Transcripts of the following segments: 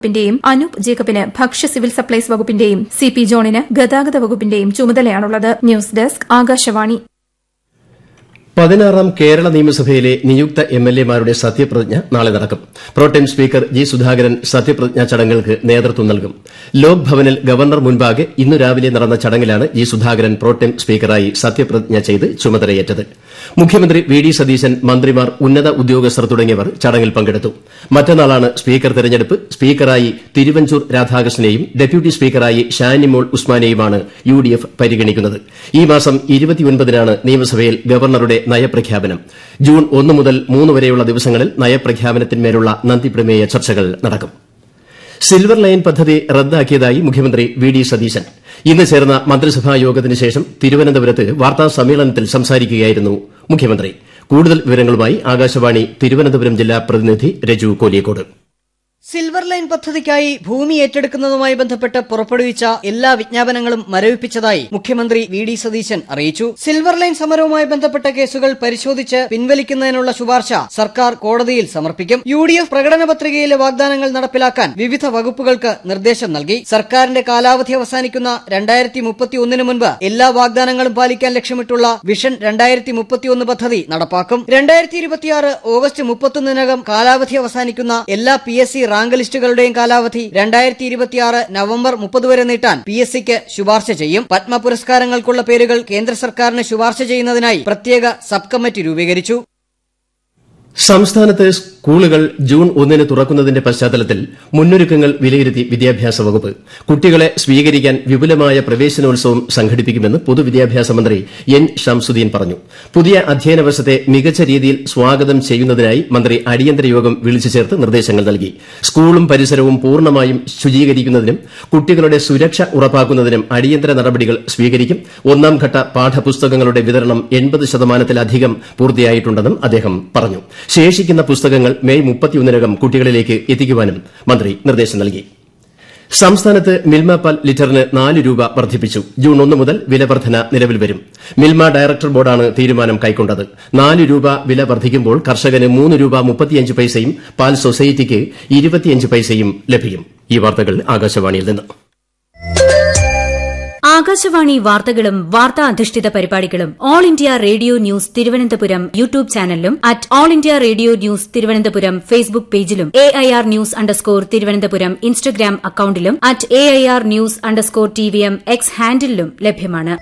പ്പിന്റെയും അനൂപ് ജേക്കബിന് ഭക്ഷ്യ civil supplies വകുപ്പിന്റെയും സി പി ജോണിന് ഗതാഗത വകുപ്പിന്റെയും ചുമതലയാണുള്ളത് ന്യൂസ് ഡെസ്ക് ആകാശവാണി പതിനാറാം കേരള നിയമസഭയിലെ നിയുക്ത എംഎൽഎമാരുടെ സത്യപ്രതിജ്ഞ നാളെ നടക്കും പ്രോട്ടേം സ്പീക്കർ ജി സുധാകരൻ സത്യപ്രതിജ്ഞാ ചടങ്ങുകൾക്ക് നേതൃത്വം നൽകും ലോക് ഭവനിൽ ഗവർണർ മുൻപാകെ ഇന്നു രാവിലെ നടന്ന ചടങ്ങിലാണ് ജി സുധാകരൻ പ്രോട്ടേം സ്പീക്കറായി സത്യപ്രതിജ്ഞ ചെയ്ത് ചുമതലയേറ്റത് മുഖ്യമന്ത്രി വി ഡി സതീശൻ മന്ത്രിമാർ ഉന്നത ഉദ്യോഗസ്ഥർ തുടങ്ങിയവർ ചടങ്ങിൽ പങ്കെടുത്തു മറ്റന്നാളാണ് സ്പീക്കർ തെരഞ്ഞെടുപ്പ് സ്പീക്കറായി തിരുവഞ്ചൂർ രാധാകൃഷ്ണനെയും ഡെപ്യൂട്ടി സ്പീക്കറായി ഷാനിമോൾ ഉസ്മാനെയുമാണ് യു ഡി എഫ് പരിഗണിക്കുന്നത് ഈ മാസം നാണ് നിയമസഭയിൽ ഗവർണറുടെ നയപ്രഖ്യാപനം ജൂൺ ഒന്ന് മുതൽ മൂന്ന് വരെയുള്ള ദിവസങ്ങളിൽ നയപ്രഖ്യാപനത്തിന്മേലുള്ള നന്ദിപ്രമേയ ചർച്ചകൾ നടക്കും സിൽവർ ലൈൻ പദ്ധതി റദ്ദാക്കിയതായി മുഖ്യമന്ത്രി വി ഡി സതീശൻ ഇന്ന് ചേർന്ന മന്ത്രിസഭാ യോഗത്തിന് ശേഷം തിരുവനന്തപുരത്ത് വാർത്താ സമ്മേളനത്തിൽ സംസാരിക്കുകയായിരുന്നു മുഖ്യമന്ത്രി കൂടുതൽ വിവരങ്ങളുമായി ആകാശവാണി തിരുവനന്തപുരം ജില്ലാ പ്രതിനിധി രജു കോലിയക്കോട് സിൽവർ ലൈൻ പദ്ധതിക്കായി ഭൂമി ഏറ്റെടുക്കുന്നതുമായി ബന്ധപ്പെട്ട് പുറപ്പെടുവിച്ച എല്ലാ വിജ്ഞാപനങ്ങളും മരവിപ്പിച്ചതായി മുഖ്യമന്ത്രി വി ഡി സതീശൻ അറിയിച്ചു സിൽവർ ലൈൻ സമരവുമായി ബന്ധപ്പെട്ട കേസുകൾ പരിശോധിച്ച് പിൻവലിക്കുന്നതിനുള്ള ശുപാർശ സർക്കാർ കോടതിയിൽ സമർപ്പിക്കും യു ഡി എഫ് പ്രകടന പത്രികയിലെ വാഗ്ദാനങ്ങൾ നടപ്പിലാക്കാൻ വിവിധ വകുപ്പുകൾക്ക് നിർദ്ദേശം നൽകി സർക്കാരിന്റെ കാലാവധി അവസാനിക്കുന്ന രണ്ടായിരത്തി മുപ്പത്തിയൊന്നിന് മുൻപ് എല്ലാ വാഗ്ദാനങ്ങളും പാലിക്കാൻ ലക്ഷ്യമിട്ടുള്ള വിഷൻ രണ്ടായിരത്തി മുപ്പത്തിയൊന്ന് പദ്ധതി നടപ്പാക്കും രണ്ടായിരത്തി ഇരുപത്തിയാറ് ഓഗസ്റ്റ് മുപ്പത്തൊന്നിനകം കാലാവധി അവസാനിക്കുന്ന എല്ലാ പി എസ് സി റാങ്ക് ലിസ്റ്റുകളുടെയും കാലാവധി രണ്ടായിരത്തി ഇരുപത്തിയാറ് നവംബർ മുപ്പത് വരെ നീട്ടാൻ പി എസ് സിക്ക് ശുപാർശ ചെയ്യും പത്മ പുരസ്കാരങ്ങൾക്കുള്ള പേരുകൾ കേന്ദ്ര സർക്കാരിന് ശുപാർശ ചെയ്യുന്നതിനായി പ്രത്യേക സബ് കമ്മിറ്റി രൂപീകരിച്ചു സംസ്ഥാനത്ത് സ്കൂളുകൾ ജൂൺ ഒന്നിന് തുറക്കുന്നതിന്റെ പശ്ചാത്തലത്തിൽ മുന്നൊരുക്കങ്ങൾ വിലയിരുത്തി വിദ്യാഭ്യാസ വകുപ്പ് കുട്ടികളെ സ്വീകരിക്കാൻ വിപുലമായ പ്രവേശനോത്സവം സംഘടിപ്പിക്കുമെന്ന് പൊതുവിദ്യാഭ്യാസ മന്ത്രി എൻ ഷംസുദ്ദീൻ പറഞ്ഞു പുതിയ അധ്യയന വർഷത്തെ മികച്ച രീതിയിൽ സ്വാഗതം ചെയ്യുന്നതിനായി മന്ത്രി അടിയന്തര യോഗം വിളിച്ചു ചേർത്ത് നിർദ്ദേശങ്ങൾ നൽകി സ്കൂളും പരിസരവും പൂർണ്ണമായും ശുചീകരിക്കുന്നതിനും കുട്ടികളുടെ സുരക്ഷ ഉറപ്പാക്കുന്നതിനും അടിയന്തര നടപടികൾ സ്വീകരിക്കും ഒന്നാം ഘട്ട പാഠപുസ്തകങ്ങളുടെ വിതരണം എൺപത് ശതമാനത്തിലധികം പൂർത്തിയായിട്ടുണ്ടെന്നും അദ്ദേഹം പറഞ്ഞു ശേഷിക്കുന്ന പുസ്തകങ്ങൾ മെയ് മുപ്പത്തിയൊന്നിനകം കുട്ടികളിലേക്ക് എത്തിക്കുവാനും മന്ത്രി നിർദ്ദേശം നൽകി സംസ്ഥാനത്ത് മിൽമ പാൽ ലിറ്ററിന് നാല് രൂപ വർദ്ധിപ്പിച്ചു ജൂൺ ഒന്ന് മുതൽ വില വർധന നിലവിൽ വരും മിൽമ ഡയറക്ടർ ബോർഡാണ് തീരുമാനം കൈക്കൊണ്ടത് നാല് രൂപ വില വർദ്ധിക്കുമ്പോൾ കർഷകന് മൂന്ന് രൂപ മുപ്പത്തിയഞ്ച് പൈസയും പാൽ സൊസൈറ്റിക്ക് ഇരുപത്തിയഞ്ച് പൈസയും ലഭിക്കും ഈ വാർത്തകൾ ആകാശവാണിയിൽ നിന്ന് ആകാശവാണി വാർത്തകളും വാർത്താ അധിഷ്ഠിത പരിപാടികളും all India radio news Thiruvananthapuram YouTube ചാനലിലും at all India radio news Thiruvananthapuram Facebook പേജിലും A I R news underscore Thiruvananthapuram Instagram അക്കൌണ്ടിലും at A I R news underscore T V M X ഹാൻഡിലും ലഭ്യമാണ്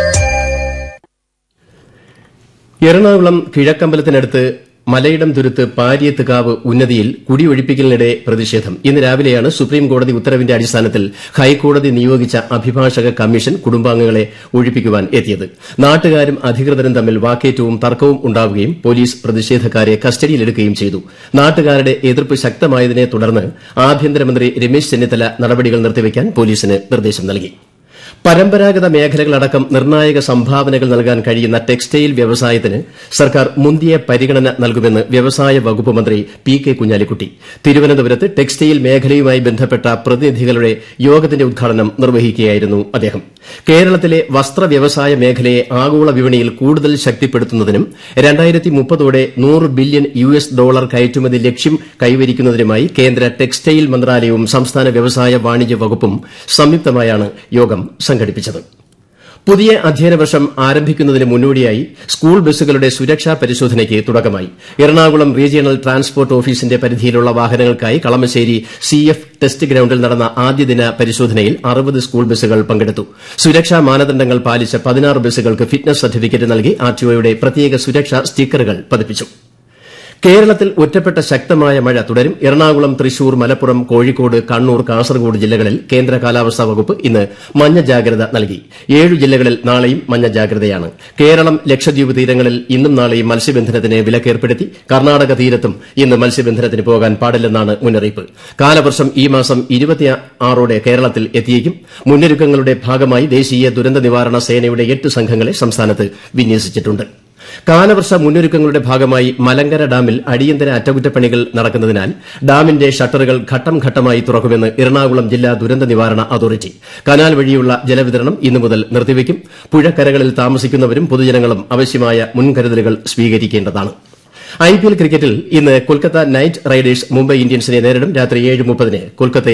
എറണാകുളം കിഴക്കമ്പലത്തിനടുത്ത് മലയിടം തുരുത്ത് പാരിയത്തുകാവ് ഉന്നതിയിൽ കുടിയൊഴിപ്പിക്കലിനിടെ പ്രതിഷേധം ഇന്ന് രാവിലെയാണ് സുപ്രീംകോടതി ഉത്തരവിന്റെ അടിസ്ഥാനത്തിൽ ഹൈക്കോടതി നിയോഗിച്ച അഭിഭാഷക കമ്മീഷൻ കുടുംബാംഗങ്ങളെ ഒഴിപ്പിക്കുവാൻ എത്തിയത് നാട്ടുകാരും അധികൃതരും തമ്മിൽ വാക്കേറ്റവും തർക്കവും ഉണ്ടാവുകയും പോലീസ് പ്രതിഷേധക്കാരെ കസ്റ്റഡിയിലെടുക്കുകയും ചെയ്തു നാട്ടുകാരുടെ എതിർപ്പ് ശക്തമായതിനെ തുടർന്ന് ആഭ്യന്തരമന്ത്രി രമേശ് ചെന്നിത്തല നടപടികൾ നിർത്തിവെക്കാൻ പോലീസിന് നിർദ്ദേശം നൽകി പരമ്പരാഗത മേഖലകളടക്കം നിർണായക സംഭാവനകൾ നൽകാൻ കഴിയുന്ന ടെക്സ്റ്റൈൽ വ്യവസായത്തിന് സർക്കാർ മുന്തിയ പരിഗണന നൽകുമെന്ന് വ്യവസായ വകുപ്പ് മന്ത്രി പി കെ കുഞ്ഞാലിക്കുട്ടി തിരുവനന്തപുരത്ത് ടെക്സ്റ്റൈൽ മേഖലയുമായി ബന്ധപ്പെട്ട പ്രതിനിധികളുടെ യോഗത്തിന്റെ ഉദ്ഘാടനം നിർവഹിക്കുകയായിരുന്നു അദ്ദേഹം കേരളത്തിലെ വസ്ത്ര വ്യവസായ മേഖലയെ ആഗോള വിപണിയിൽ കൂടുതൽ ശക്തിപ്പെടുത്തുന്നതിനും രണ്ടായിരത്തി മുപ്പതോടെ നൂറ് ബില്യൺ യു എസ് ഡോളർ കയറ്റുമതി ലക്ഷ്യം കൈവരിക്കുന്നതിനുമായി കേന്ദ്ര ടെക്സ്റ്റൈൽ മന്ത്രാലയവും സംസ്ഥാന വ്യവസായ വാണിജ്യ വകുപ്പും സംയുക്തമായാണ് യോഗം സംഘടിപ്പിച്ചത് പുതിയ അധ്യയന വർഷം ആരംഭിക്കുന്നതിന് മുന്നോടിയായി സ്കൂൾ ബസ്സുകളുടെ സുരക്ഷാ പരിശോധനയ്ക്ക് തുടക്കമായി എറണാകുളം റീജിയണൽ ട്രാൻസ്പോർട്ട് ഓഫീസിന്റെ പരിധിയിലുള്ള വാഹനങ്ങൾക്കായി കളമശ്ശേരി സി എഫ് ടെസ്റ്റ് ഗ്രൌണ്ടിൽ നടന്ന ആദ്യദിന പരിശോധനയിൽ അറുപത് സ്കൂൾ ബസ്സുകൾ പങ്കെടുത്തു സുരക്ഷാ മാനദണ്ഡങ്ങൾ പാലിച്ച പതിനാറ് ബസ്സുകൾക്ക് ഫിറ്റ്നസ് സർട്ടിഫിക്കറ്റ് നൽകി ആർടിഒയുടെ പ്രത്യേക സുരക്ഷാ സ്റ്റിക്കറുകൾ പതിപ്പിച്ചു കേരളത്തിൽ ഒറ്റപ്പെട്ട ശക്തമായ മഴ തുടരും എറണാകുളം തൃശൂർ മലപ്പുറം കോഴിക്കോട് കണ്ണൂർ കാസർഗോഡ് ജില്ലകളിൽ കേന്ദ്ര കാലാവസ്ഥാ വകുപ്പ് ഇന്ന് മഞ്ഞ ജാഗ്രത നൽകി ഏഴു ജില്ലകളിൽ നാളെയും മഞ്ഞ ജാഗ്രതയാണ് കേരളം ലക്ഷദ്വീപ് തീരങ്ങളിൽ ഇന്നും നാളെയും മത്സ്യബന്ധനത്തിന് വിലക്കേർപ്പെടുത്തി കർണാടക തീരത്തും ഇന്ന് മത്സ്യബന്ധനത്തിന് പോകാൻ പാടില്ലെന്നാണ് മുന്നറിയിപ്പ് കാലവർഷം ഈ മാസം ഇരുപത്തിയാറോടെ കേരളത്തിൽ എത്തിയേക്കും മുന്നൊരുക്കങ്ങളുടെ ഭാഗമായി ദേശീയ ദുരന്ത നിവാരണ സേനയുടെ എട്ട് സംഘങ്ങളെ സംസ്ഥാനത്ത് വിന്യസിച്ചിട്ടുണ്ട് കാലവർഷ മുന്നൊരുക്കങ്ങളുടെ ഭാഗമായി മലങ്കര ഡാമിൽ അടിയന്തര അറ്റകുറ്റപ്പണികൾ നടക്കുന്നതിനാൽ ഡാമിന്റെ ഷട്ടറുകൾ ഘട്ടം ഘട്ടമായി തുറക്കുമെന്ന് എറണാകുളം ജില്ലാ ദുരന്ത നിവാരണ അതോറിറ്റി കനാൽ വഴിയുള്ള ജലവിതരണം ഇന്നു മുതൽ നിർത്തിവയ്ക്കും പുഴക്കരകളിൽ താമസിക്കുന്നവരും പൊതുജനങ്ങളും ആവശ്യമായ മുൻകരുതലുകൾ സ്വീകരിക്കേണ്ടതാണ് ഐപിഎൽ ക്രിക്കറ്റിൽ ഇന്ന് കൊൽക്കത്ത നൈറ്റ് റൈഡേഴ്സ് മുംബൈ ഇന്ത്യൻസിനെ നേരിടും രാത്രി ഏഴ് മുപ്പതിന് കൊൽക്കത്തയിൽ